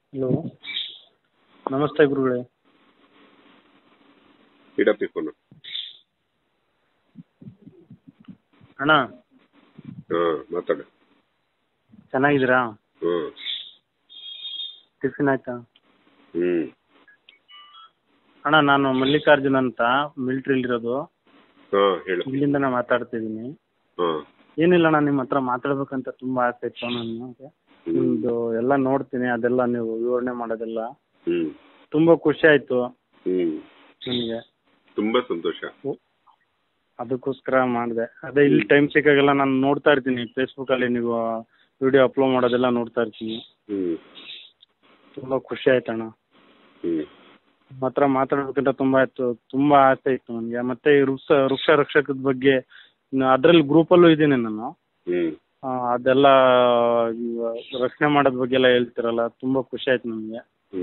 Hello ನಮಸ್ತೆ ಗುರುಗಳೇ ಇಡಪ್ಪಿ phone ಅಣ್ಣ ಹಾಂ ಮಾತಾಡು ಚೆನ್ನಾಗಿದ್ದೀರಾ ಹ್ಞೂ ಟಿಫಿನ್ ಆಯ್ತಾ ಹ್ಞೂ ಅಣ್ಣ ನಾನು ಮಲ್ಲಿಕಾರ್ಜುನ್ ಅಂತ ಮಿಲ್ಟ್ರಿಲಿರೋದು ಹಾಂ ಹೇಳು ಇಲ್ಲಿಂದನೇ ಮಾತಾಡ್ತಿದ್ದೀನಿ ಹಾಂ ಏನಿಲ್ಲ ಅಣ್ಣ ನಿಮ್ಮ ಹತ್ರ ಮಾತಾಡ್ಬೇಕಂತ ತುಂಬ ಆಸೆ ಇತ್ತು ನನಗೆ ನಿಮ್ಮದು ಎಲ್ಲ ನೋಡ್ತೀನಿ ಅದೆಲ್ಲ ನೀವು ವಿವರಣೆ ಮಾಡೋದೆಲ್ಲ ಹ್ಞೂ ತುಂಬ ಖುಷಿ ಆಯಿತು ಹ್ಞೂ ನನಗೆ ತುಂಬ ಸಂತೋಷ ಅದಕ್ಕೋಸ್ಕರ ಮಾಡಿದೆ ಅದೇ ಇಲ್ಲಿ ಟೈಮ್ ಸಿಕ್ಕಾಗೆಲ್ಲ ನಾನು ನೋಡ್ತಾ ಇರ್ತೀನಿ ಫೇಸ್ಬುಕ್ಕಲ್ಲಿ ನೀವು ವಿಡಿಯೋ ಅಪ್ಲೋಡ್ ಮಾಡೋದೆಲ್ಲ ನೋಡ್ತಾ ಇರ್ತೀನಿ ಹ್ಞೂ ತುಂಬ ಖುಷಿ ಆಯ್ತಣ್ಣ ಹ್ಞೂ ನಿಮ್ಮ ಹತ್ರ ಮಾತಾಡೋದಕ್ಕಿಂತ ತುಂಬ ಇತ್ತು ತುಂಬ ಆಸೆ ಇತ್ತು ನನಗೆ ಮತ್ತೆ ಈ ವೃಕ್ಷ ವೃಕ್ಷ ರಕ್ಷಕದ ಬಗ್ಗೆ ಅದರಲ್ಲಿ ಗ್ರೂಪಲ್ಲೂ ಇದ್ದೀನಿ ನಾನು ಹ್ಞೂ ಆ, ಅದೆಲ್ಲ ಇವ ರಕ್ಷಣೆ ಮಾಡೋದ್ ಬಗ್ಗೆ ಎಲ್ಲ ಹೇಳ್ತಿರಲ್ಲ ತುಂಬ ಖುಷಿ ಆಯ್ತು ನನಗೆ ಹ್ಞೂ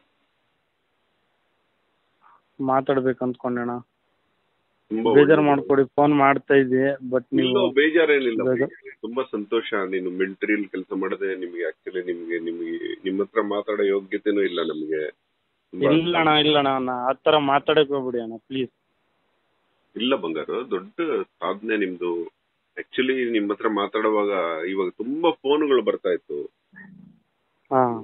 ಮಾತಾಡ್ಬೇಕು ಅಂದ್ಕೊಂಡೆಣ್ಣ ತುಂಬ ಬೇಜಾರು ಮಾಡ್ಕೊಡಿ ಫೋನ್ ಮಾಡ್ತಾ ಇದ್ದೆ ಬಟ್ ಇಲ್ಲ ನೀವು ಬೇಜಾರೇನಿಲ್ಲ ಬೇಜಾರ್- ತುಂಬಾ ಸಂತೋಷ ನೀನು ಮಿಲಿಟರಿಲಿ ಕೆಲಸ ಮಾಡದೆ ನಿಮ್ಗೆ ಆಕ್ಚುಲಿ ನಿಮ್ಗೆ ನಿಮ್ಗೆ ನಿಮ್ಮ ಹತ್ರ ಮಾತಾಡೋ ಯೋಗ್ಯತೆನೂ ಇಲ್ಲ ನಮ್ಗೆ ತುಂಬಾ ಇಲ್ಲಣ್ಣ ಇಲ್ಲಣ್ಣ ನಾ ಆ ಥರ ಮಾತಾಡಕ್ಕೆ ಹೋಗ್ಬಿಡಿ ಅಣ್ಣ ಪ್ಲೀಸ್ ಇಲ್ಲ ಬಂಗಾರು ದೊಡ್ಡ ಸಾಧನೆ ನಿಮ್ದು ಆಕ್ಚುಲಿ ನಿಮ್ಮ ಹತ್ರ ಮಾತಾಡುವಾಗ ಇವಾಗ ತುಂಬಾ ಫೋನ್ಗಳು ಬರ್ತಾ ಇತ್ತು ಹಾಂ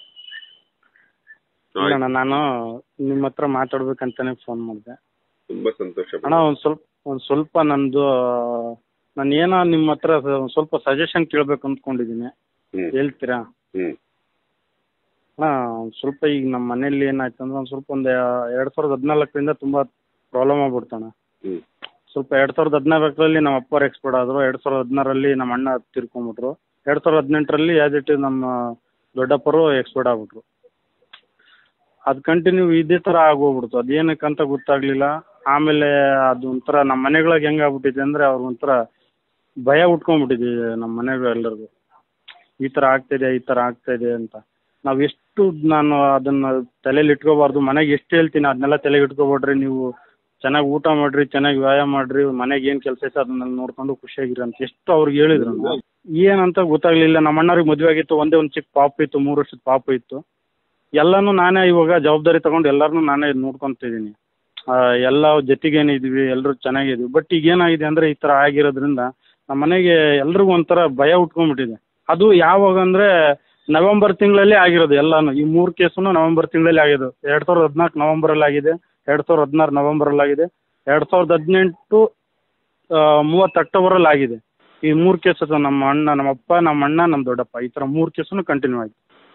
ಇಲ್ಲಣ್ಣ ನಾನು ನಿಮ್ಮ ಹತ್ರ ಮಾತಾಡ್ಬೇಕಂತಾನೆ ಫೋನ್ ಮಾಡಿದೆ ತುಂಬಾ ಸಂತೋಷ ಅಣ್ಣ ಒಂದು ಸ್ವಲ್ಪ ಒಂದು ಸ್ವಲ್ಪ ನಂದು ನಾನು ಏನೋ ನಿಮ್ಮ ಹತ್ರ ಒಂದ್ ಸ್ವಲ್ಪ ಸಜೆಷನ್ ಕೇಳ್ಬೇಕು ಅಂದ್ಕೊಂಡಿದ್ದೀನಿ ಹ್ಮ್ ಹೇಳ್ತೀರಾ ಹ್ಮ್ ಅಣ್ಣ ಒಂದ್ ಸ್ವಲ್ಪ ಈಗ ನಮ್ಮ ಮನೇಲಿ ಏನಾಯ್ತು ಅಂದ್ರೆ ಒಂದು ಸ್ವಲ್ಪ ಒಂದು ಎರಡು ಸಾವಿರದ ಹದಿನಾಲ್ಕರಿಂದ ತುಂಬ ಪ್ರಾಬ್ಲಮ್ ಆಗ್ಬಿಡ್ತಣ್ಣ ಹ್ಮ್ ಸ್ವಲ್ಪ ಎರಡು ಸಾವಿರದ ಹದಿನಾಲ್ಕರಲ್ಲಿ ನಮ್ಮ ಅಪ್ಪವ್ರು ಎಕ್ಸ್ಪರ್ಟ್ ಆದರು ಎರಡು ಸಾವಿರದ ಹದಿನಾರರಲ್ಲಿ ನಮ್ಮ ಅಣ್ಣ ತೀರ್ಕೊಂಬಿಟ್ರು ಎರಡು ಸಾವಿರದ ಹದಿನೆಂಟರಲ್ಲಿ ಆ್ಯಸ್ ಇಟ್ ಇಸ್ ನಮ್ಮ ದೊಡ್ಡಪ್ಪರು ಎಕ್ಸ್ಪರ್ಟ್ ಆಗ್ಬಿಟ್ರು ಅದು ಕಂಟಿನ್ಯೂ ಇದೇ ಥರ ಆಗೋಗ್ಬಿಡ್ತು ಅದು ಏನಕ್ಕೆ ಅಂತ ಗೊತ್ತಾಗಲಿಲ್ಲ ಆಮೇಲೆ ಅದು ಒಂಥರ ನಮ್ಮ ಮನೆಗಳಿಗೆ ಹೆಂಗೆ ಆಗ್ಬಿಟ್ಟಿದೆ ಅಂದರೆ ಅವ್ರಿಗೆ ಒಂಥರ ಭಯ ಉಟ್ಕೊಂಡ್ಬಿಟ್ಟಿದೆ ನಮ್ಮ ಮನೆಗೂ ಎಲ್ಲರಿಗೂ ಈ ಥರ ಆಗ್ತಾಯಿದೆ ಈ ಥರ ಆಗ್ತಾಯಿದೆ ಅಂತ ನಾವು ಎಷ್ಟು ನಾನು ಅದನ್ನು ತಲೆಯಲ್ಲಿ ಇಟ್ಕೋಬಾರ್ದು ಮನೆಗೆ ಎಷ್ಟು ಹೇಳ್ತೀನಿ ಅದನ್ನೆಲ್ಲ ತಲೆಗೆ ಇಟ್ಕೋಬೇಡ್ರಿ ನೀವು ಚೆನ್ನಾಗಿ ಊಟ ಮಾಡಿರಿ ಚೆನ್ನಾಗಿ ವ್ಯಾಯಾಮ ಮಾಡಿರಿ ಮನೆಗೆ ಏನು ಕೆಲಸ ಐತೆ ಅದನ್ನೆಲ್ಲ ನೋಡ್ಕೊಂಡು ಖುಷಿಯಾಗಿರಿ ಅಂತ ಎಷ್ಟು ಅವ್ರಿಗೆ ಹೇಳಿದ್ರು ನಾನು. ಏನಂತ ಗೊತ್ತಾಗಲಿಲ್ಲ ನಮ್ಮ ಅಣ್ಣವ್ರಿಗೆ ಮದುವೆ ಆಗಿತ್ತು ಒಂದೇ ಒಂದು ಚಿಕ್ಕ ಪಾಪು ಇತ್ತು ಮೂರು ವರ್ಷದ ಪಾಪು ಇತ್ತು ಎಲ್ಲನೂ ನಾನೇ ಇವಾಗ ಜವಾಬ್ದಾರಿ ತಗೊಂಡು ಎಲ್ಲರನ್ನೂ ನಾನೇ ನೋಡ್ಕೊತಿದ್ದೀನಿ ಎಲ್ಲ ಜೊತೆಗೇನೆ ಇದ್ವಿ ಎಲ್ಲರೂ ಚೆನ್ನಾಗಿದ್ವಿ ಬಟ್ ಈಗ ಏನಾಗಿದೆ ಅಂದರೆ ಈ ಥರ ಆಗಿರೋದ್ರಿಂದ ನಮ್ಮ ಮನೆಗೆ ಎಲ್ರಿಗೂ ಒಂಥರ ಭಯ ಉಟ್ಕೊಂಡ್ಬಿಟ್ಟಿದೆ ಅದು ಯಾವಾಗ ಅಂದರೆ ನವೆಂಬರ್ ತಿಂಗಳಲ್ಲಿ ಆಗಿರೋದು ಎಲ್ಲಾನು ಈ ಮೂರು ಕೇಸನ್ನು ನವೆಂಬರ್ ತಿಂಗಳಲ್ಲಿ ಆಗಿದ್ದು ಎರಡು ಸಾವಿರದ ಹದಿನಾಲ್ಕು ನವೆಂಬರಲ್ಲಿ ಆಗಿದೆ ಎರಡು ಸಾವಿರದ ಹದಿನಾರು ನವೆಂಬರಲ್ಲಿ ಆಗಿದೆ ಎರಡು ಸಾವಿರದ ಹದಿನೆಂಟು ಮೂವತ್ತು ಅಕ್ಟೋಬರಲ್ಲಿ ಆಗಿದೆ ಈ ಮೂರು ಕೇಸಸ್ ನಮ್ಮ ಅಣ್ಣ ನಮ್ಮ ಅಪ್ಪ ನಮ್ಮ ಅಣ್ಣ ನಮ್ಮ ದೊಡ್ಡಪ್ಪ ಈ ಥರ ಮೂರು ಕೇಸನ್ನು ಕಂಟಿನ್ಯೂ ಆಯಿತು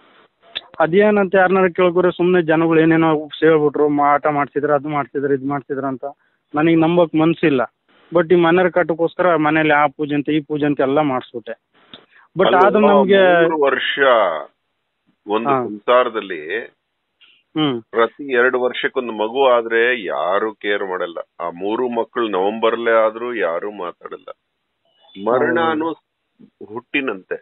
ಅದೇನಂತ ಯಾರನ್ನಾರು ಕೇಳ್ಕೊರೆ ಸುಮ್ಮನೆ ಜನಗಳು ಏನೇನೋ ಸೇಳ್ಬಿಟ್ರು ಮಾಟ ಮಾಡ್ಸಿದ್ರು ಅದು ಮಾಡ್ಸಿದ್ರು ಇದು ಮಾಡ್ಸಿದ್ರು ಅಂತ ನನಗೆ ನಂಬೋಕೆ ಮನಸ್ಸಿಲ್ಲ ಬಟ್ ಈ ಮನೆಯವ್ರ ಕಟ್ಟಕ್ಕೋಸ್ಕರ ಮನೇಲಿ ಆ ಪೂಜೆ ಅಂತ ಈ ಪೂಜೆ ಅಂತ ಎಲ್ಲ ಮಾಡಿಸ್ಬಿಟ್ಟೆ ಬಟ್ ಅದು ಅಲ್ವಾ, ನಮಗೆ ಮೂರು ವರ್ಷ ಒಂದು ಹಾ. ಸಂಸಾರದಲ್ಲಿ ಹ್ಞೂ ಪ್ರತಿ ಎರಡು ವರ್ಷಕ್ಕೊಂದು ಮಗು ಆದ್ರೆ ಯಾರು ಕೇರ್ ಮಾಡಲ್ಲ ಆ ಮೂರು ಮಕ್ಕಳು ನವೆಂಬರ್ಲೇ ಆದ್ರೂ ಯಾರು ಮಾತಾಡಲ್ಲ ಮರಣನು ಹುಟ್ಟಿನಂತೆ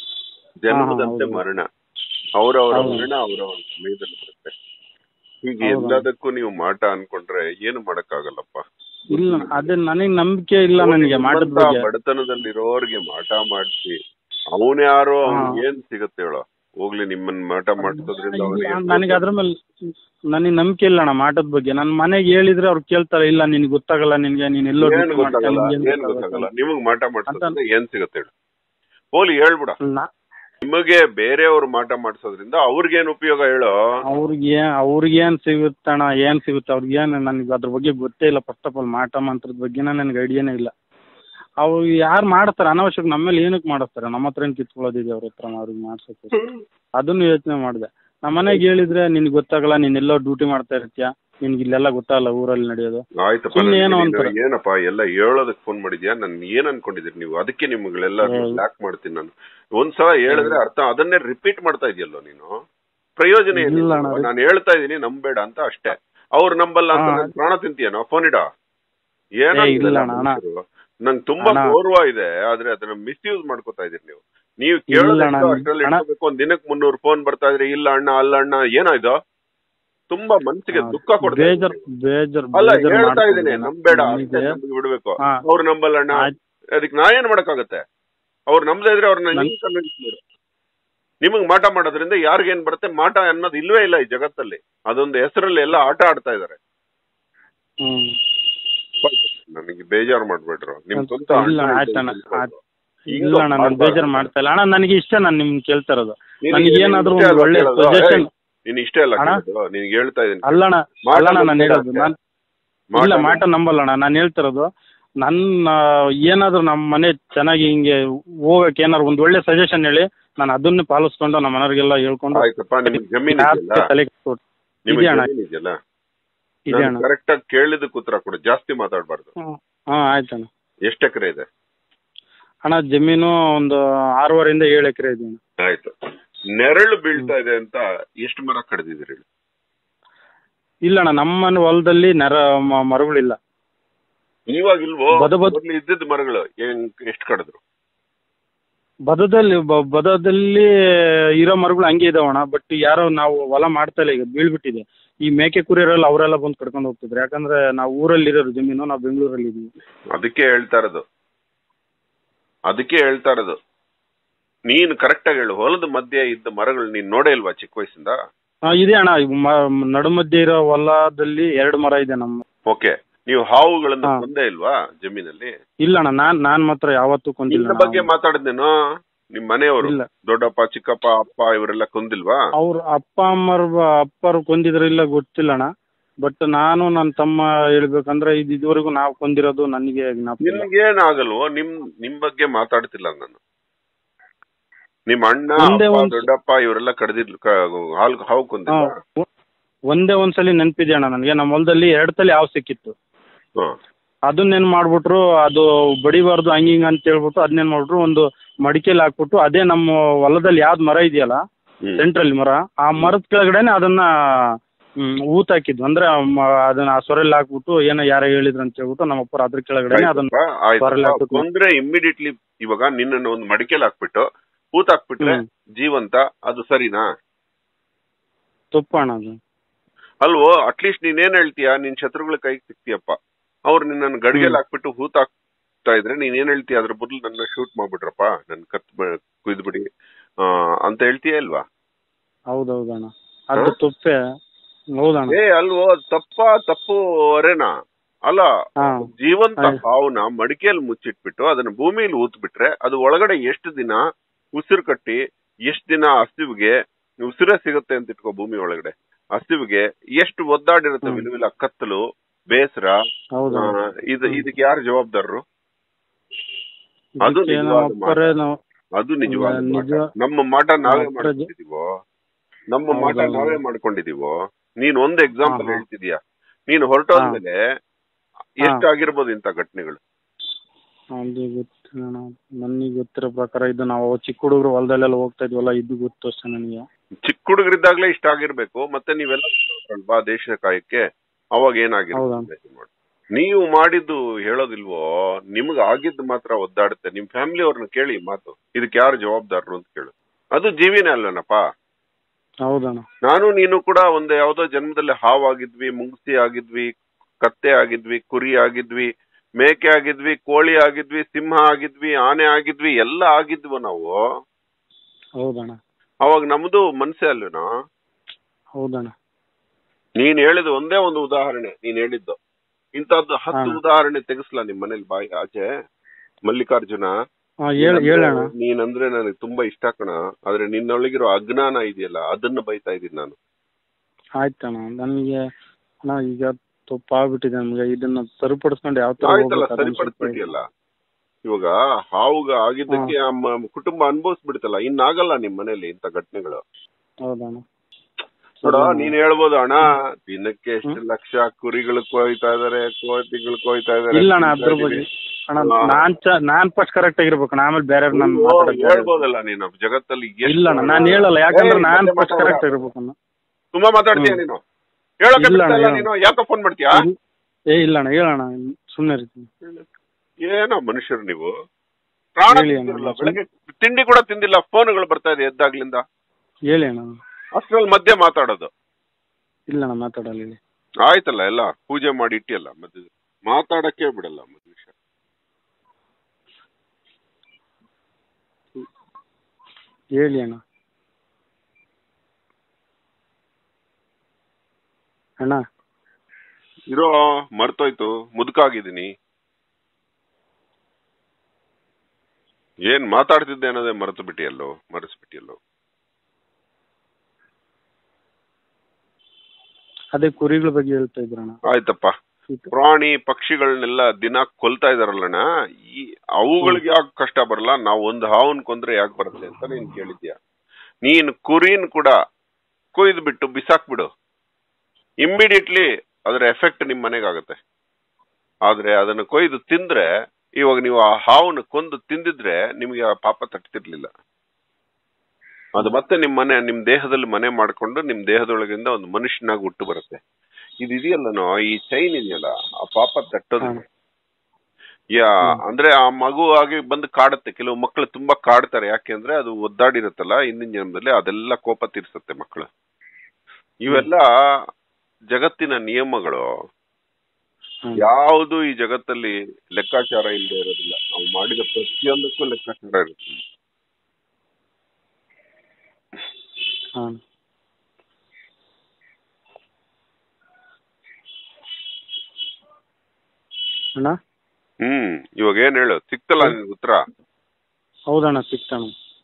ಜನ್ಮದಂತೆ ಹೌದು. ಮರಣ ಅವರವರ ಹೌದು. ಮರಣ ಅವರವರ ಸಮಯದಲ್ಲಿ ಬರುತ್ತೆ ಹೀಗೆ ಹೌದು. ಎಲ್ಲದಕ್ಕೂ ನೀವು ಮಾಟ ಅನ್ಕೊಂಡ್ರೆ ಏನು ಮಾಡಕ್ಕಾಗಲ್ಲಪ್ಪ ಇಲ್ಲ ಅದೇ ನನಗೆ ನಂಬಿಕೆ ಇಲ್ಲ ನನಗೆ ಮಾಟದ ನಿಮ್ಮಂತ ಬಗ್ಗೆ ಬಡತನದಲ್ಲಿರೋರ್ಗೆ ಮಾಟ ಮಾಡಿಸಿ ಅವನ್ಯಾರೋ ಹಾ. ಅವ್ನ್ ಏನ್ ಸಿಗುತ್ತೆ ಹೇಳೋ ಹೋಗ್ಲಿ ನಿಮ್ಮನ್ನ ಮಾಟ ಮಾಡಿಸೋದ್ರಿಂದ ಅವ್ರಿಗೆ ಏನ್ ನನಗೆ ಅದ್ರ ಮೇಲೆ ನನಗೆ ನಂಬಿಕೆ ಇಲ್ಲ ಅಣ್ಣ ಮಾಟದ ಬಗ್ಗೆ ನನ್ನ ಮನೆಗೆ ಹೇಳಿದ್ರೆ ಅವ್ರು ಕೇಳ್ತಾರೆ ಇಲ್ಲ ನಿನಗೆ ಗೊತ್ತಾಗಲ್ಲ ನಿನಗೆ ನೀನು ಎಲ್ಲೋ ಏನ್ duty ಮಾಡ್ತೀಯ, ಗೊತ್ತಾಗಲ್ಲ ನಿನ್ಗೆ ಏನ್ ಏನ್ ಗೊತ್ತಾಗಲ್ಲ ಗೊತ್ತಾಗಲ್ಲ. ನಿಮಗ್ ಮಾಟ ಮಾಡಿಸೋದ್ರಿಂದ ಏನ್ ಸಿಗುತ್ತೆ ಹೇಳು ಹೋಗ್ಲಿ ಹೇಳ್ಬಿಡ ನಾ- ನಿಮಗೆ ಬೇರೆಯವ್ರು ಮಾಟ ಮಾಡಿಸೋದ್ರಿಂದ ಅವ್ರಿಗೇನ್ ಉಪಯೋಗ ಹೇಳೋ ಅವ್ರಿಗೆ ಅವ್ರಿಗೇನ್ ಸಿಗುತ್ತಣ್ಣ ಏನ್ ಸಿಗುತ್ತೆ ಅವ್ರಿಗೇನು ನನಗೆ ಅದ್ರ ಬಗ್ಗೆ ಗೊತ್ತೇ ಇಲ್ಲ ಫಸ್ಟ್ ಆಫ್ ಆಲ್ ಮಾಟ ಮಂತ್ರದ ಬಗ್ಗೆನೇ ನನಗೆ ಐಡಿಯಾನೇ ಇಲ್ಲ ಅವ್ರು ಯಾರು ಮಾಡ್ತಾರೆ ಅನಾವಶ್ಯಕ ನಮ್ಮ ಮೇಲೆ ಏನಕ್ಕೆ ಮಾಡಿಸ್ತಾರೆ ನಮ್ಮ ಹತ್ರ ಏನು ಕಿತ್ಕೊಳ್ಳೋದಿದೆ ಅವ್ರ ಹತ್ರ ಅವ್ರಿಗೆ ಮಾಡ್ಸೋಕೆ ಅದನ್ನು ಯೋಚನೆ ಮಾಡಿದೆ ನಮ್ಮ ಮನೆಗೆ ಹೇಳಿದ್ರೆ ನಿನ್ಗೆ ಗೊತ್ತಾಗಲ್ಲ ನೀನ್ ಎಲ್ಲೋ ಡ್ಯೂಟಿ ಮಾಡ್ತಾ ಇರ್ತೀಯ ನಿನ್ಗೆ ಇಲ್ಲೆಲ್ಲ ಗೊತ್ತಾಗಲ್ಲ ಊರಲ್ಲಿ ನಡೆಯೋದು ಆಯ್ತಪ್ಪ ಸುಮ್ನೆ ಏನೋ ನನ್ಗೆ ಒಂಥರ. ನೀನು ಏನಪ್ಪ ಎಲ್ಲ ಹೇಳೋದಕ್ ಫೋನ್ ಮಾಡಿದ್ಯಾ ನನ್ ಏನ್ ಅನ್ಕೊಂಡಿದೀರಿ ನೀವು ಅದಕ್ಕೆ ನಿಮ್ಗಳೆಲ್ಲ ಹ್ಮ್. ಬ್ಲಾಕ್ ಮಾಡ್ತೀನಿ ನಾನು ಒಂದ್ಸಲ ಹೇಳಿದ್ರೆ ಅರ್ಥ ಅದನ್ನೇ ರಿಪೀಟ್ ಮಾಡ್ತಾ ಇದೆಯಲ್ಲೋ ನೀನು ಪ್ರಯೋಜನ ಇಲ್ಲ ಏನಿಲ್ಲ ಅಣ್ಣ. ನಾನು ಹೇಳ್ತಾ ಇದೀನಿ ನಂಬೇಡ ಅಂತ ಅಷ್ಟೇ ಅವ್ರು ನಂಬಲ್ಲ ಅಂತ ಹಾ. ನನ್ ಪ್ರಾಣ ತಿಂತೀಯನೋ ಫೋನ್ ಇಡ ಏ, ಇಲ್ಲ ಅಣ್ಣ, ಅಣ್ಣ. ನಂಗೆ ತುಂಬಾ ಅಣ್ಣ. ಗೌರವ ಇದೆ ಆದ್ರೆ ಅದನ್ನ ಮಿಸ್ಯೂಸ್ ಮಾಡ್ಕೋತಾ ಇದೀರಿ ನೀವು ನೀವು ಇಲ್ಲ ಅಣ್ಣ, ಕೇಳೋದಷ್ಟು ಅಷ್ಟ್ರಲ್ಲಿ ಅಣ್ಣ. ಇಟ್ಕೋಬೇಕು ಒಂದ್ ದಿನಕ್ಕೆ ಮುನ್ನೂರು ಫೋನ್ ಬರ್ತಾ ಇದ್ರೆ ಇಲ್ಲ ಅಣ್ಣ ಅಲ್ಲ ಅಣ್ಣ ಏನಾಯ್ತು ತುಂಬಾ ಮನ್ಸಿಗೆ ಹಾ, ದುಃಖ ಕೊಡ್ತಾ ಬೇಜಾರ್ ಇದೆ. ಬೇಜಾರ್ ಅಲ್ಲ ಬೇಜಾರ್ ಹೇಳ್ತಾ ಮಾಡ್ಕೊಂಡೆ ಇದ್ದೀನಿ ನಾನು. ನಂಬೇಡ ನನಗೆ- ಅಷ್ಟೇ ನಂಬಿಕೆ ಬಿಡ್ಬೇಕು ಹಾ. ಅವ್ರು ನಂಬಲ್ಲ ಅಣ್ಣ ಆಯ್ತ್. ಅದಕ್ಕೆ ನಾ ಏನ್ ಮಾಡಕ್ಕಾಗತ್ತೆ ಅವ್ರು ನಂಬದೇ ಇದ್ರೆ ಅವ್ರನ್ನ ನನ್- ಹಿಂಗ್ ಕನ್ವಿನ್ಸ್ ಮಾಡು ನಿಮಗ್ ಮಾಟ ಮಾಡೋದ್ರಿಂದ ಯಾರಿಗೇನ್ ಬರುತ್ತೆ ಮಾಟ ಅನ್ನೋದು ಇಲ್ವೇ ಇಲ್ಲ ಈ ಜಗತ್ತಲ್ಲಿ ಅದೊಂದು ಹೆಸರಲ್ಲಿ ಎಲ್ಲ ಆಟ ಆಡ್ತಾ ಇದಾರೆ ಹ್ಮ್ ನನಗೆ ಬೇಜಾರು ಮಾಡ್ಬೇಡ್ರು ನಿಮ್ ಸ್ವಂತ ಇಲ್ಲ ಅಣ್ಣ ಆಯ್ತಣ್ಣ ಇದ್ದಂಗೆ ಆಯ್ತು ಹಿಂಗೆ ಇಲ್ಲ ಅಣ್ಣ ನಾನು ಮಾಡ್ಬಾರ್ದು. ಬೇಜಾರು ಮಾಡ್ತಾ ಇಲ್ಲ ಅಣ್ಣ ನನಗೆ ಇಷ್ಟ ನಾನು ನಿಮ್ಗೆ ಕೇಳ್ತಾ ಇರೋದು ನೀನು ನನಗೆ ನೀನು ಏನಾದ್ರೂ ಇಷ್ಟೇ ಒಂದು ಅಲ್ವಾ ಒಳ್ಳೆ ಕೇಳೋದು? ಸಜೆಷನ್ ಏಯ್, ನೀನು ಇಷ್ಟೇ ಅಲ್ಲ ಅಣ್ಣ? ಕೇಳೋದು ನಿನ್ಗೆ ಹೇಳ್ತಾ ಇದೀನಿ ಅಲ್ಲಣ್ಣ ಮಾಟ ಅಲ್ಲಣ್ಣ ನಾನು ನಂಬೇಡ ಹೇಳೋದು ಅಷ್ಟೇ. ನಾನು ಮಾಟ ಇಲ್ಲ ಮಾಟ ನಂಬಲ್ಲಣ್ಣ ನಾನು ಹೇಳ್ತಿರೋದು ನನ್ನ ಏನಾದ್ರು ನಮ್ಮ ಮನೆ ಚೆನ್ನಾಗಿ ಹಿಂಗೆ ಹೋಗಕ್ಕೆ ಏನಾದ್ರು ಒಂದು ಒಳ್ಳೆ ಸಜೆಷನ್ ಹೇಳಿ ನಾನು ಅದನ್ನೇ ಪಾಲಿಸ್ಕೊಂಡು ನಮ್ಮ ಮನೆಯವ್ರಿಗೆಲ್ಲ ಹೇಳ್ಕೊಂಡು ಆಯ್ತಪ್ಪ ನಿಮ್ಗೆ ಜಮೀನ್ ಯಾರ್ಗೂ ಇದೆಯಲ್ಲ ತಲೆ ಕೆಡ್ಸ್ಕೊಟ್- ನಿಮ್ಗೆ ಇದೆ ಅಣ್ಣ. ಜಮೀನ್ ಇದೆಯಲ್ಲ ಇದೆ ಅಣ್ಣ ಕರೆಕ್ಟ್ ಆಗಿ ಕೇಳಿದಕ್ಕೆ ಉತ್ತರ ಕೊಡು ಜಾಸ್ತಿ ಮಾತಾಡಬಾರ್ದು ಹ್ಮ್. ಹಾ ಆಯ್ತಣ್ಣ ಎಷ್ಟು ಎಕರೆ ಇದೆ ಅಣ್ಣ ಜಮೀನು ಒಂದು ಆರೂವರೆಯಿಂದ ಏಳು ಎಕರೆ ಇದೆ ಅಣ್ಣ ಆಯ್ತು ನೆರಳು ಬೀಳ್ತಾ ಇದೆ ಅಂತ ಎಷ್ಟು ಮರ ಕಡ್ದಿದ್ದೀರಿ ಇಲ್ಲ ಅಣ್ಣ ನಮ್ಮ ಮನೆ ಹೊಲದಲ್ಲಿ ನೆರ ಮ- ಮರಗಳಿಲ್ಲ ಇವಾಗ ಇಲ್ವೋ ಬದ ಬದ- ಮೊದ್ಲು ಇದ್ದಿದ್ದ ಮರಗಳು ಏನ್ ಎಷ್ಟು ಕಡಿದ್ರು ಬದದಲ್ಲಿ ಬ- ಬದದಲ್ಲಿ ಇರೋ ಮರಗಳು ಹಂಗೆ ಇದಾವಣ್ಣ ಬಟ್ ಯಾರೋ ನಾವು ಹೊಲ ಮಾಡ್ತಾ ಇಲ್ಲ ಈಗ ಬೀಳ್ಬಿಟ್ಟಿದೆ ಈ ಮೇಕೆ ಕುರಿಯರೆಲ್ಲ ಅವರೆಲ್ಲ ಬಂದು ಕಡ್ಕೊಂಡು ಹೋಗ್ತಿದ್ರು ಯಾಕಂದ್ರೆ ನಾವು ಊರಲ್ಲಿ ಇರೋರು ಜಮೀನು ನಾವು ಬೆಂಗಳೂರಲ್ಲಿ ಇದೀವಿ ಅದಕ್ಕೆ ಹೇಳ್ತಾ ಇರೋದು ಅದಕ್ಕೆ ಹೇಳ್ತಾ ಇರೋದು ನೀನು ಕರೆಕ್ಟ್ ಆಗಿ ಹೇಳು ಹೊಲದ ಮಧ್ಯೆ ಇದ್ದ ಮರಗಳು ನೀನ್ ನೋಡೇ ಇಲ್ವಾ ಚಿಕ್ಕ ವಯಸ್ಸಿಂದ ಆ, ಇದೆ ಅಣ್ಣ ಇವ್ ಮ- ನಡುಮಧ್ಯೆ ಇರೋ ಹೊಲದಲ್ಲಿ ಎರಡು ಮರ ಇದೆ ನಮ್ಮ ಓಕೆ ನೀವು ಹಾವುಗಳನ್ನ ಹಾ. ಕೊಂದೇ ಇಲ್ವಾ ಜಮೀನಲ್ಲಿ ಇಲ್ಲ ಅಣ್ಣ ನಾನ್ ನಾನ್ ಮಾತ್ರ ಯಾವತ್ತೂ ಕೊಂದಿಲ್ಲ ನಿನ್ನ ಬಗ್ಗೆ ಮಾತಾಡಿದ್ನೇನೋ ನಿಮ್ ಮನೆಯವರು ಇಲ್ಲ ದೊಡ್ಡಪ್ಪ ಚಿಕ್ಕಪ್ಪ ಅಪ್ಪ ಇವರೆಲ್ಲ ಕೊಂದಿಲ್ವಾ ಅವ್ರ ಅಪ್ಪ ಅಮ್ಮರು ಅಪ್ಪರು ಕೊಂದಿದ್ರು ಇಲ್ಲ ಗೊತ್ತಿಲ್ಲ ಅಣ್ಣ ಬಟ್ ನಾನು ನನ್ನ ತಮ್ಮ ಹೇಳ್ಬೇಕಂದ್ರೆ ಇದು ಇದುವರೆಗೂ ನಾವು ಕೊಂದಿರೋದು ನನಗೆ ಜ್ಞಾಪಕ ಇಲ್ಲ. ನಿಮ್ಗೇನಾಗಲ್ವೋ ನಿಮ್ ನಿಮ್ ಬಗ್ಗೆ ಮಾತಾಡ್ತಿಲ್ಲ ನಾನು ನಿಮ್ ಅಣ್ಣ ಒಂದೇ ಅಪ್ಪ, ಒಂದ್- ದೊಡ್ಡಪ್ಪ ಇವರೆಲ್ಲ ಕಡ್ದಿದ್ಲು ಕ- ಹಾಲ್ ಹಾವು ಹಾ, ಕೊಂದಿಲ್ಲ ಒ- ಒಂದೇ ಒಂದ್ಸಲಿ ನೆನಪಿದೆ ಅಣ್ಣ ನನಗೆ ನಮ್ಮ ಹೊಲದಲ್ಲಿ ಎರಡು ತಲೆ ಹಾವು ಸಿಕ್ಕಿತ್ತು ಅದನ್ನೇನ್ ಮಾಡ್ಬಿಟ್ರು ಅದು ಬಡಿಬಾರ್ದು ಹಂಗ ಹಿಂಗ ಅಂತ ಹೇಳ್ಬಿಟ್ಟು ಅದನ್ನೇನ್ ಮಾಡ್ಬಿಟ್ರು ಒಂದು ಮಡಿಕೆಲಿ ಹಾಕ್ಬಿಟ್ಟು ಅದೇ ನಮ್ಮ ಹೊಲದಲ್ಲಿ ಯಾವ್ದು ಮರ ಇದೆಯಲ್ಲ ಹ್ಮ್. ಸೆಂಟ್ರಲ್ ಮರ ಆ ಮರದ ಕೆಳಗಡೆನೆ ಅದನ್ನ ಹ್ಮ್, ಊತ ಹಾಕಿದ್ವು ಅಂದ್ರೆ ಮ- ಅದನ್ನ ಆ ಸೊರೆಲ್ಲಿ ಹಾಕ್ಬಿಟ್ಟು ಏನೋ ಯಾರೋ ಹೇಳಿದ್ರು ಅಂತ ಹೇಳ್ಬಿಟ್ಟು ನಮ್ಮ ಅಪ್ಪರು ಅದ್ರ ಕೆಳಗಡೆನೆ ಅದನ್ನ ಆಯ್ತಪ್ಪ, ಆಯ್ತಪ್ಪ. ಹೊರಲ್ ಹಾಕ್ಬಿಟ್ಟು. ಕೊಂದ್ರೆ ಇಮಿಡಿಯೇಟ್ಲಿ ಇವಾಗ ನಿನ್ನನ್ನು ಒಂದು ಮಡಿಕೆಲ್ ಹಾಕ್ಬಿಟ್ಟು ಹೂತ್ ಹಾಕ್ಬಿಟ್ರೆ ಹ್ಮ್. ಜೀವಂತ ಅದು ಸರಿನಾ ತಪ್ಪು ಅಣ್ಣ ಅದು ಅಲ್ವೋ ಅಟ್ಲೀಸ್ಟ್ ನೀನೇನ್ ಹೇಳ್ತೀಯ ನಿನ್ ಶತ್ರುಗಳ ಕೈಗೆ ಸಿಕ್ತಿಯಪ್ಪ ಅವ್ರು ನಿನ್ನನ್ನು ಗಡಿಗೆಲ್ ಹಾಕ್ಬಿಟ್ಟು ಹೂತ್ ಹಾಕ್ತಾ ಇದ್ರೆ ನೀನ್ ಏನ್ ಹೇಳ್ತೀಯ ಅದ್ರ ಬದಲು ನನ್ನ ಶೂಟ್ ಮಾಡ್ಬಿಟ್ರಪ್ಪ ನನ್ ಕತ್ ಕುಯ್ದ್ಬಿಡಿ ಆ, ಅಂತ ಹೇಳ್ತೀಯ ಇಲ್ವಾ ಹೌದೌದಣ್ಣ ಅದು ತಪ್ಪೆ ಹೌದಣ್ಣ ಏ ಅಲ್ವೋ ತಪ್ಪ ತಪ್ಪು ಅರೇನಾ ಅಲ್ಲ ಹಾ ಜೀವಂತ ಆಯ್ತು. ಹಾವುನ ಮಡಿಕೆಯಲ್ಲಿ ಮುಚ್ಚಿಟ್ಬಿಟ್ಟು ಅದನ್ನ ಭೂಮಿಯಲ್ಲಿ ಊತ್ ಬಿಟ್ರೆ ಅದು ಒಳಗಡೆ ಎಷ್ಟು ದಿನ ಉಸಿರು ಕಟ್ಟಿ ಎಷ್ಟು ದಿನ ಹಸಿವಿಗೆ ಉಸಿರೇ ಸಿಗುತ್ತೆ ಅಂತ ಇಟ್ಕೋ ಭೂಮಿ ಒಳಗಡೆ ಹಸಿವಿಗೆ ಎಷ್ಟು ಒದ್ದಾಡಿರುತ್ತೆ ಹ್ಮ್. ವಿಲವಿಲ ಕತ್ತಲು ಬೇಸರ ಹೌದು ಇದು ಇದಕ್ಕೆ ಯಾರು ಜವಾಬ್ದಾರರು ಅದು ಇದಕ್ಕೆ ನಿಜವಾದ ನಮ್ಮ ಅಪ್ಪರೇ ನಾವು ಅದು ನಿಜವಾದ ನಿಜ- ಮಾಟ. ನಮ್ಮ ಮಾಟ ನಾವೇ ಅಪ್ರಜ- ಮಾಡ್ಕೊಂಡಿದೀವೋ ನಮ್ಮ ಹೌದು, ಮಾಟ ಹೌದು. ನಾವೇ ಮಾಡ್ಕೊಂಡಿದೀವೋ ನೀನ್ ಒಂದ್ ಎಕ್ಸಾಂಪಲ್ ಹಾ, ಹಾ. ಹೇಳ್ತಿದ್ಯಾ ನೀನು ಹೊರಟೋದ್ಮೇಲೆ ಎಷ್ಟು ಹಾ. ಆಗಿರ್ಬೋದು ಇಂತ ಘಟನೆಗಳು ಅದು ಗೊತ್ತಿಲ್ಲ ಅಣ್ಣ ನನಗೆ ಗೊತ್ತಿರೋ ಪ್ರಕಾರ ಇದು ನಾವು ಚಿಕ್ಕ ಹುಡುಗರು ಹೊಲದಲ್ಲೆಲ್ಲ ಹೋಗ್ತಾ ಇದ್ವಲ್ಲ ಇದು ಗೊತ್ತು ಅಷ್ಟೇ ನನಗೆ ಚಿಕ್ಕ ಹುಡುಗರಿದ್ದಾಗ್ಲೇ ಇಷ್ಟ ಆಗಿರ್ಬೇಕು ಮತ್ತೆ ನೀವೆಲ್ಲ ಅಲ್ವಾ ದೇಶ ಕಾಯಕ್ಕೆ ಅವಾಗ ಏನಾಗಿರುತ್ತೆ ನೋಡಿ. ನೀವು ಮಾಡಿದ್ದು ಹೇಳೋದಿಲ್ವೋ ನಿಮ್ಗೆ ಆಗಿದ್ದು ಮಾತ್ರ ಒದ್ದಾಡುತ್ತೆ ನಿಮ್ ಫ್ಯಾಮಿಲಿ ಅವ್ರನ್ನ ಕೇಳಿ ಈ ಮಾತು ಇದಕ್ಕೆ ಯಾರು ಜವಾಬ್ದಾರರು ಅಂತ ಕೇಳು ಅದು ಜೀವಿನೇ ಅಲ್ಲನಪ್ಪ ಹೌದಣ್ಣ ನಾನು ನೀನು ಕೂಡ ಒಂದು ಯಾವ್ದೋ ಜನ್ಮದಲ್ಲಿ ಹಾವಾಗಿದ್ವಿ ಮುಂಗ್ಸಿ ಆಗಿದ್ವಿ ಕತ್ತೆ ಆಗಿದ್ವಿ ಕುರಿ ಆಗಿದ್ವಿ ಮೇಕೆ ಆಗಿದ್ವಿ ಕೋಳಿ ಆಗಿದ್ವಿ ಸಿಂಹ ಆಗಿದ್ವಿ ಆನೆ ಆಗಿದ್ವಿ ಎಲ್ಲ ಆಗಿದ್ವು ನಾವು ಹೌದಣ್ಣ ಅವಾಗ ನಮ್ದು ಮನ್ಸೇ ಅಲ್ವೇನೋ ಹೌದಣ್ಣ ನೀನ್ ಹೇಳಿದ ಒಂದೇ ಒಂದು ಉದಾಹರಣೆ ನೀನ್ ಹೇಳಿದ್ದು ಇಂತಹದ್ದು ಹತ್ತು ಹಾ. ಉದಾಹರಣೆ ತೆಗಿಸ್ಲಾ ನಿಮ್ ಮನೇಲಿ ಬಾಯಿ ಆಚೆ ಮಲ್ಲಿಕಾರ್ಜುನ ಹಾ ಹೇಳ ಹೇಳಣ್ಣ ನೀನಂದ್ರೆ ನನಗೆ ತುಂಬಾ ಇಷ್ಟ ಕಣ ಆದ್ರೆ ನಿನ್ನೊಳಗಿರೋ ಅಜ್ಞಾನ ಇದೆಯಲ್ಲ ಅದನ್ನ ಬೈತಾ ಇದೀನಿ ನಾನು ಆಯ್ತಣ್ಣ ನನಗೆ ಅಣ್ಣ ಈಗ ತಪ್ಪಾಗ್ಬಿಟ್ಟಿದೆ ನಮ್ಗೆ ಇದನ್ನ ಸರಿಪಡಿಸ್ಕೊಂಡು ಯಾವ ತರ ಆಯ್ತಲ್ಲ ಹೋಗ್ಬೇಕು ಅದನ್ನ ಸ್ವಲ್ಪ ಸರಿಪಡಿಸ್ಬಿಟ್ಟಿಯಲ್ಲ ಇವಾಗ ಹಾವುಗ ಆಗಿದ್ದಕ್ಕೆ ಆ ಮ- ಕುಟುಂಬ ಅನುಭವಿಸ್ಬಿಡ್ತಲ್ಲ ಇನ್ನಾಗಲ್ಲ ನಿಮ್ ಮನೇಲಿ ಇಂತ ಘಟನೆಗಳು ಹೌದಣ್ಣ ನೋಡ ಸರಿ ಅಣ್ಣ. ನೀನ್ ಹೇಳ್ಬೋದು ಅಣ್ಣ ದಿನಕ್ಕೆ ಎಷ್ಟು ಹ್ಮ್. ಲಕ್ಷ ಕುರಿಗಳು ಕೊಯ್ತಾ ಇದಾರೆ ಕೋತಿಗಳು ಕೊಯ್ತಾ ಇದಾರೆ ಇಲ್ಲ ಅಣ್ಣ ಅದ್ರ ತಿಂತಾ ಬಗ್ಗೆ ಇದೀವಿ. ಅಣ್ಣ ಹಾ. ನಾನ್ ಚ ನಾನ್ ಫಸ್ಟ್ ಕರೆಕ್ಟ್ ಆಗಿರ್ಬೇಕು ಆಮೇಲೆ ಬೇರೆ ನಾನು ಓ, ಮಾತಾಡಕ್ಕೆ ಹೇಳ್ಬೋದಲ್ಲ ನೀನು ಜಗತ್ತಲ್ಲಿ ಎಷ್ಟು ಇಲ್ಲ ಅಣ್ಣ ನಾನು ಹೇಳಲ್ಲ ಯಾಕಂದ್ರೆ ಏಯ್, ನಾನ್ ಮತ್ತೆ ಫಸ್ಟ್ ಮಾತಾಡ. ಕರೆಕ್ಟ್ ಆಗಿರ್ಬೇಕು ಅಣ್ಣ ತುಂಬಾ ಮಾತಾಡ್ತೀಯ ಹ್ಮ್. ನೀನು ಹೇಳಕ್ಕೆ ಇಲ್ಲ ಅಣ್ಣ, ಬಿಡ್ತಾ ಇಲ್ಲ ಹೇಳು. ನೀನು ಯಾಕೆ ಫೋನ್ ಮಾಡ್ತೀಯಾ ಇಲ್- ಏ ಇಲ್ಲ ಅಣ್ಣ ಹೇಳಣ್ಣ ಸುಮ್ಮನೆ ಇರ್ತೀನಿ ಏನೋ ಮನುಷ್ಯರು ನೀವು ಪ್ರಾಣ ಹೇಳಿ ಅಣ್ಣ, ತಿಂದಿರಲ್ಲ ಸುಮ್ನೆ- ಬೆಳಗ್ಗೆ ತಿಂಡಿ ಕೂಡ ತಿಂದಿಲ್ಲ ಫೋನ್ಗಳು ಬರ್ತಾ ಇದೆ ಎದ್ದಾಗ್ಲಿಂದ ಹೇಳಿ ಅಣ್ಣ ಅಷ್ಟ್ರಲ್ಲಿ ಮಧ್ಯೆ ಮಾತಾಡೋದು ಇಲ್ಲ ಅಣ್ಣ ಮಾತಾಡಲ್ಲ ಹೇಳಿ ಆಯ್ತಲ್ಲ ಎಲ್ಲ ಪೂಜೆ ಮಾಡಿ ಇಟ್ಟಿಯಲ್ಲ ಮಧ್ಯ ಮಾತಾಡಕ್ಕೆ ಬಿಡಲ್ಲ ಮನುಷ್ಯ ಹೇಳಿ ಅಣ್ಣ ಅಣ್ಣ ಇರೋ ಮರ್ತೋಯ್ತು ಮುದುಕಾಗಿದ್ದೀನಿ ಏನ್ ಮಾತಾಡ್ತಿದ್ದೆ ಅನ್ನೋದೇ ಮರೆತು ಬಿಟ್ಟಿಯಲ್ಲೋ ಮರೆಸ್ಬಿಟ್ಟಿಯಲ್ಲೋ ಅದೇ ಕುರಿಗಳ ಬಗ್ಗೆ ಹೇಳ್ತಾ ಇದ್ರಣ್ಣ ಆಯ್ತಪ್ಪ ಪ್ರಾಣಿ ಪಕ್ಷಿಗಳನ್ನೆಲ್ಲ ದಿನ ಕೊಲ್ತಾ ಇದಾರಲ್ಲಣ್ಣ ಈ ಅವುಗಳಿಗೆ ಯಾಕೆ ಕಷ್ಟ ಬರಲ್ಲ ನಾವು ಒಂದು ಹಾವನ್ ಕೊಂದ್ರೆ ಯಾಕೆ ಬರುತ್ತೆ ಅಂತ ನೀನ್ ಕೇಳಿದ್ಯಾ ನೀನ್ ಕುರಿನ್ ಕೂಡ ಕೊಯ್ದು ಬಿಟ್ಟು ಬಿಸಾಕ್ಬಿಡು ಇಮ್ಮಿಡಿಯೇಟ್ಲಿ ಅದರ ಎಫೆಕ್ಟ್ ನಿಮ್ ಮನೆಗಾಗತ್ತೆ ಆದ್ರೆ ಅದನ್ನ ಕೊಯ್ದು ತಿಂದ್ರೆ ಇವಾಗ ನೀವು ಆ ಹಾವನ್ನ ಕೊಂದು ತಿಂದಿದ್ರೆ ನಿಮ್ಗೆ ಆ ಪಾಪ ತಟ್ತಿರ್ಲಿಲ್ಲ ಅದು ಮತ್ತೆ ನಿಮ್ ಮನೆ ನಿಮ್ ದೇಹದಲ್ಲಿ ಮನೆ ಮಾಡ್ಕೊಂಡು ನಿಮ್ ದೇಹದೊಳಗಿಂದ ಒಂದು ಮನುಷ್ಯನಾಗಿ ಹುಟ್ಟು ಬರುತ್ತೆ ಇದಿದೆಯಲ್ಲನೋ ಈ ಚೈನ್ ಇದೆಯಲ್ಲ ಆ ಪಾಪ ತಟ್ಟೋದು ಹ್ಮ್. ಯಾ ಅಂದ್ರೆ ಆ ಮಗು ಆಗಿ ಬಂದು ಕಾಡುತ್ತೆ ಕೆಲವು ಮಕ್ಕಳು ತುಂಬಾ ಕಾಡ್ತಾರೆ ಯಾಕೆಂದ್ರೆ ಅದು ಒದ್ದಾಡಿರುತ್ತಲ್ಲ ಹಿಂದಿನ ಜನ್ಮದಲ್ಲಿ ಅದೆಲ್ಲ ಕೋಪ ತೀರ್ಸುತ್ತೆ ಮಕ್ಕಳು ಇವೆಲ್ಲ ಜಗತ್ತಿನ ನಿಯಮಗಳು ಹ್ಮ್. ಯಾವುದು ಈ ಜಗತ್ತಲ್ಲಿ ಲೆಕ್ಕಾಚಾರ ಇಲ್ಲದೆ ಇರೋದಿಲ್ಲ ನಾವು ಮಾಡಿದ ಪ್ರತಿಯೊಂದಕ್ಕೂ ಲೆಕ್ಕಾಚಾರ ಇರುತ್ತೆ ಹಾ ಅಣ್ಣ ಹ್ಮ್ ಇವಾಗ ಏನ್ ಹೇಳು ಸಿಕ್ತಲ್ಲ ನಿನ್ ಉತ್ತರ ಹೌದಣ್ಣ ಸಿಕ್ತಣ್ಣ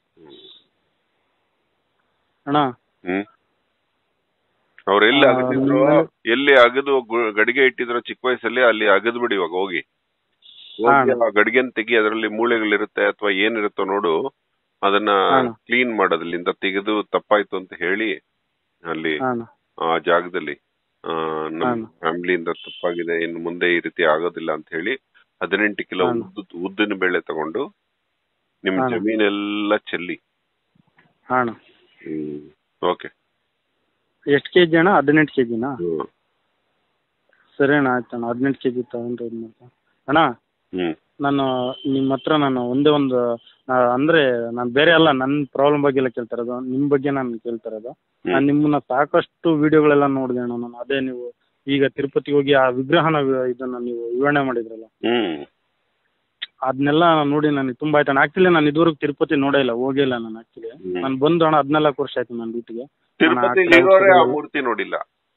ಅಣ್ಣ ಹ್ಮ್ ಅವ್ರು ಎಲ್ಲಿ ಆ, ಅಗದಿದ್ರು ನಿಮ್ಮಲ್ಲಿ- ಎಲ್ಲಿ ಅಗದು ಗು- ಗಡಿಗೆ ಇಟ್ಟಿದ್ರು ಚಿಕ್ಕ ವಯಸ್ಸಲ್ಲಿ ಅಲ್ಲಿ ಅಗದ್ ಬಿಡಿ ಇವಾಗ ಹೋಗಿ ಹಾ. ಹೋಗಿ ಆ ಗಡಿಗೆನ್ ತೆಗಿ ಅದರಲ್ಲಿ ಮೂಳೆಗಳಿರುತ್ತೆ ಅಥವಾ ಏನಿರುತ್ತೋ ನೋಡು ಅದನ್ನ ಹಾ. ಕ್ಲೀನ್ ಮಾಡೋದ್ರಿಂದ ತೆಗೆದು ತಪ್ಪಾಯ್ತು ಅಂತ ಹೇಳಿ ಅಲ್ಲಿ ಹಾ ಅಣ್ಣ ಆ ಜಾಗದಲ್ಲಿ ಆ, ನಮ್ ಹಾ. ಫ್ಯಾಮಿಲಿಯಿಂದ ತಪ್ಪಾಗಿದೆ ಇನ್ನು ಮುಂದೆ ಈ ರೀತಿ ಆಗೋದಿಲ್ಲ ಅಂತ ಹೇಳಿ ಹದಿನೆಂಟು ಕಿಲೋ ಹಾ. ಉದ್ದು ಉದ್ದಿನ ಬೇಳೆ ತಗೊಂಡು ನಿಮ್ ಹಾ. ಜಮೀನೆಲ್ಲ ಚೆಲ್ಲಿ ಹಾ ಅಣ್ಣ ಹ್ಮ್ ಓಕೆ ಎಷ್ಟು ಕೆ ಜಿ ಅಣ್ಣ ಹದಿನೆಂಟು ಕೆ ಜಿನಾ ಹ್ಮ್ ಸರಿ ಅಣ್ಣ ಆಯ್ತು ಅಣ್ಣ ಹದಿನೆಂಟು ಕೆ ಜಿ ತಗೊಂಡು ಇದು ಮಾಡ್ತೀನಿ ಅಣ್ಣ ಹ್ಮ್ ನಾನು ನಿಮ್ಮ ಹತ್ರ ನಾನು ಒಂದೇ ಒಂದು ಆ, ಅಂದ್ರೆ ನಾನು ಬೇರೆ ಅಲ್ಲ ನನ್ನ ಪ್ರಾಬ್ಲಮ್ ಬಗ್ಗೆ ಎಲ್ಲ ಕೇಳ್ತಾ ಇರೋದು ನಿಮ್ಮ ಬಗ್ಗೆ ನಾನು ಕೇಳ್ತಾ ಇರೋದು ಹ್ಮ್. ನಾನು ನಿಮ್ಮನ್ನ ಸಾಕಷ್ಟು ವಿಡಿಯೋಗಳೆಲ್ಲ ನೋಡಿದೆ ಅಣ್ಣ ನಾನು ಅದೇ ನೀವು ಈಗ ತಿರುಪತಿಗೆ ಹೋಗಿ ಆ ವಿಗ್ರಹನ ವಿ- ಇದನ್ನ ನೀವು ವಿವರಣೆ ಮಾಡಿದ್ರಲ್ಲ ಹ್ಮ್ ಅದನ್ನೆಲ್ಲ ನೋಡಿ ನನಗೆ ತುಂಬ ಆಯ್ತು ಅಣ್ಣ ಆ್ಯಕ್ಚುಲಿ ನಾನು ಇದುವರೆಗೂ ತಿರುಪತಿ ನೋಡೇ ಇಲ್ಲ ಹೋಗೇ ಇಲ್ಲ ನಾನು ಆ್ಯಕ್ಚುಲಿ ಹ್ಮ್. ನಾನು ಬಂದು ಅಣ್ಣ ಹದಿನಾಲ್ಕು ವರ್ಷ ಆಯ್ತು ನನ್ನ ಡ್ಯೂಟಿಗೆ ತಿರುಪತಿಲಿ ಇರೋರೇ ಆ ಮೂರ್ತಿ ನೋಡಿಲ್ಲ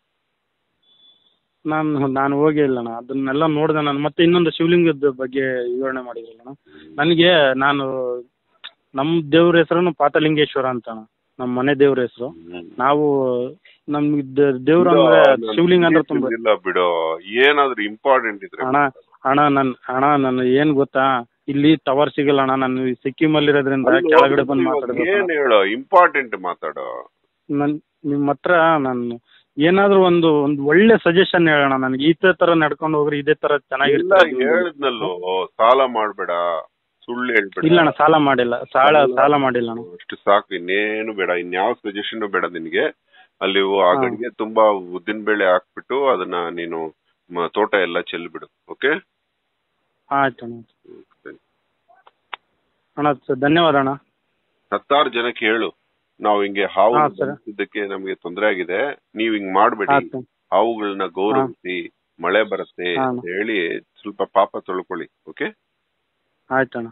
ನಾನು ನಾನು ಹೋಗೇ ಇಲ್ಲ ಅಣ್ಣ ಅದನ್ನೆಲ್ಲ ನೋಡಿದೆ ನಾನು ಮತ್ತೆ ಇನ್ನೊಂದು ಶಿವಲಿಂಗದ ಬಗ್ಗೆ ವಿವರಣೆ ಮಾಡಿದ್ರಲ್ಲ ಅಣ್ಣ ನನಗೆ ನಾನು ನಮ್ಮ ದೇವ್ರ ಹೆಸರು ಪಾತಲಿಂಗೇಶ್ವರ ಅಂತ ಅಣ್ಣ ನಮ್ಮ ಮನೆ ದೇವ್ರ ಹೆಸರು ಹ್ಮ್. ನಾವು ನಮ್ಗೆ ದ- ದೇವ್ರು ಬಿಡೋ, ಅಂದ್ರೆ ನಾನ್ ಶಿವಲಿಂಗ ಅಂದ್ರೆ ತುಂಬ ಇಲ್ಲ ಬಿಡೋ ಏನಾದ್ರೂ ಇಂಪಾರ್ಟೆಂಟ್ ಇದ್ರೆ ಅಣ್ಣ ಅಣ್ಣ ನನ್ ಅಣ್ಣ ನಾನು ಏನ್ ಗೊತ್ತಾ ಇಲ್ಲಿ ಟವರ್ ಸಿಗಲ್ಲ ಅಣ್ಣ ನಾನು ಸಿಕ್ಕಿಂ ಅಲ್ಲಿ ಇರೋದ್ರಿಂದ ಅಲ್ಲಿ ಕೆಳಗಡೆ ಬಂದು ಇವಾಗ ಮಾತಾಡ್ಬೇಕು ಏನ್ ಹೇಳೋ ಇಂಪಾರ್ಟೆಂಟ್ ಮಾತಾಡೋ ನನ್ ನಿಮ್ಮ ಹತ್ರ ನಾನು ಏನಾದ್ರೂ ಒಂದು ಒಂದು ಒಳ್ಳೆ ಸಜೆಷನ್ ಹೇಳೋಣ ನನಗೆ ಈ ತರ ನಡ್ಕೊಂಡು ಹೋಗ್ರಿ ಇದೇ ತರ ಇಲ್ಲ ಚೆನ್ನಾಗಿರ್ತದೆ ಹೇಳಿದ್ನಲ್ಲೋ ಸಾಲ ಮಾಡ್ಬೇಡ ಸುಳ್ಳು ಹೇಳ್ಬೇಡ ಇಲ್ಲ ಅಣ್ಣ ಸಾಲ ಮಾಡಿಲ್ಲ ಸಾಲ ಸಾಲ ಮಾಡಿಲ್ಲ ಅಣ್ಣ ಅಷ್ಟು ಸಾಕು ಇನ್ನೇನು ಬೇಡ ಇನ್ಯಾವ ಸಜೆಷನ್ ಬೇಡ ನಿನ್ಗೆ ಅಲ್ಲಿ ಆ ಹಾ. ಗಡಿಗೆ ತುಂಬಾ ಉದ್ದಿನ ಬೇಳೆ ಹಾಕ್ಬಿಟ್ಟು ಅದನ್ನ ನೀನು ಮ- ತೋಟ ಎಲ್ಲ ಚೆಲ್ಬಿಡು ಓಕೆ ಆಯ್ತು ಅಣ್ಣ ಅಣ್ಣ ಸ- ಧನ್ಯವಾದ ಅಣ್ಣ ಹತ್ತಾರು ಜನಕ್ಕೆ ಹೇಳು ನಾವು ಹಿಂಗೆ ಹಾವು ಹಾ, ಸರ್. ಬಂದಿದ್ದಕ್ಕೆ ನಮಗೆ ತೊಂದರೆ ಆಗಿದೆ ನೀವ್ ಹಿಂಗ್ ಮಾಡ್ಬೇಡಿ ಆಯ್ತು ಹಾವುಗಳನ್ನ ಗೌರವಿಸಿ ಮಳೆ ಬರುತ್ತೆ ಹಾ. ಅಂತ ಹೇಳಿ ಸ್ವಲ್ಪ ಪಾಪ ತೊಳ್ಕೊಳ್ಳಿ ಓಕೆ ಆಯ್ತು ಅಣ್ಣ